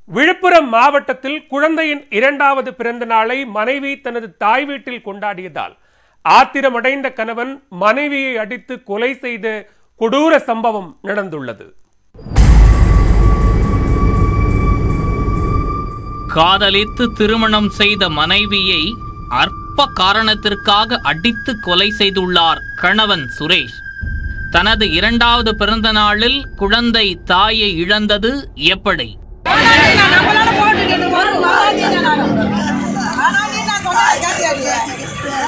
விழுப்புரம் மாவட்டத்தில் குழந்தையின் இரண்டாவது பிறந்த நாளை மனைவி தனது தாய் வீட்டில் கொண்டாடியதால் ஆத்திரமடைந்த கணவன் மனைவியை அடித்து கொலை செய்த கொடூர சம்பவம் நடந்துள்ளது காதலித்து திருமணம் செய்த மனைவியை அற்ப காரணத்திற்காக அடித்து கொலை செய்துள்ளார் கணவன் சுரேஷ் தனது இரண்டாவது பிறந்த நாளில் குழந்தை தாயை இழந்தது எப்படி நம்மளால போட்டுக்கிட்டு ஒரு வாராதீங்க நானு. ஆனா நீ நான் சொன்னதை கேட்டியா நீ?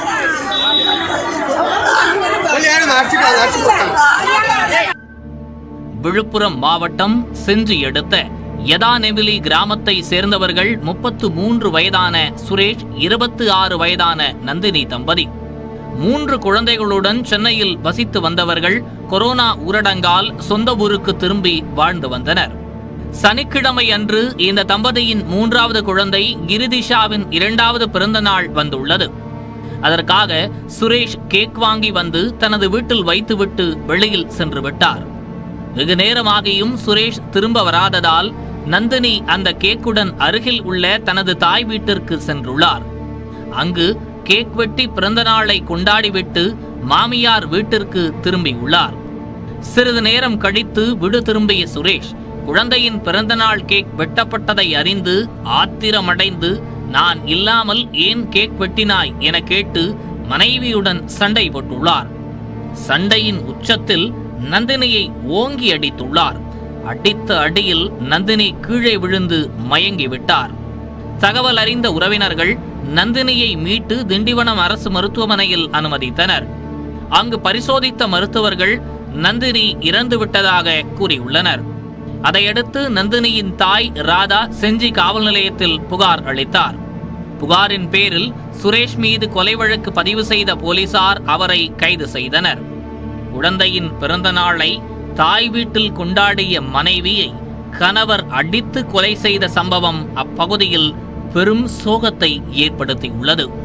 விழுப்புரம் மாவட்டம் செஞ்சி எடுத்த யதாநெவிலி கிராமத்தை சேர்ந்தவர்கள் முப்பத்து மூன்று வயதான சுரேஷ் இருபத்து ஆறு வயதான நந்தினி தம்பதி மூன்று குழந்தைகளுடன் சென்னையில் வசித்து வந்தவர்கள் கொரோனா ஊரடங்கால் சொந்த ஊருக்கு திரும்பி வாழ்ந்து வந்தனர் சனிக்கிழமை அன்று இந்த தம்பதியின் மூன்றாவது குழந்தை கிரிதிஷாவின் இரண்டாவது பிறந்த நாள் வந்துள்ளது அதற்காக சுரேஷ் கேக் வாங்கி வந்து தனது வீட்டில் வைத்துவிட்டு வெளியில் சென்று விட்டார் வெகு நேரமாகியும் சுரேஷ் திரும்ப வராததால் நந்தினி அந்த கேக்குடன் அருகில் உள்ள தனது தாய் வீட்டிற்கு சென்றுள்ளார் அங்கு கேக் வெட்டி பிறந்த நாளை கொண்டாடிவிட்டு மாமியார் வீட்டிற்கு திரும்பியுள்ளார் சிறிது நேரம் கழித்து விடு திரும்பிய சுரேஷ் குழந்தையின் பிறந்தநாள் கேக் வெட்டப்பட்டதை அறிந்து ஆத்திரமடைந்து நான் இல்லாமல் ஏன் கேக் வெட்டினாய் என கேட்டு மனைவியுடன் சண்டை போட்டுள்ளார் சண்டையின் உச்சத்தில் நந்தினியை ஓங்கி அடித்துள்ளார் அடித்த அடியில் நந்தினி கீழே விழுந்து மயங்கி விட்டார் தகவல் அறிந்த உறவினர்கள் நந்தினியை மீட்டு திண்டிவனம் அரசு மருத்துவமனையில் அனுமதித்தனர் அங்கு பரிசோதித்த மருத்துவர்கள் நந்தினி இறந்து விட்டதாக கூறியுள்ளனர் அதையடுத்து நந்தினியின் தாய் ராதா செஞ்சி காவல் நிலையத்தில் புகார் அளித்தார் புகாரின் பேரில் சுரேஷ் மீது கொலை வழக்கு பதிவு செய்த போலீசார் அவரை கைது செய்தனர் குழந்தையின் பிறந்த நாளை தாய் வீட்டில் கொண்டாடிய மனைவியை கணவர் அடித்து கொலை செய்த சம்பவம் அப்பகுதியில் பெரும் சோகத்தை ஏற்படுத்தியுள்ளது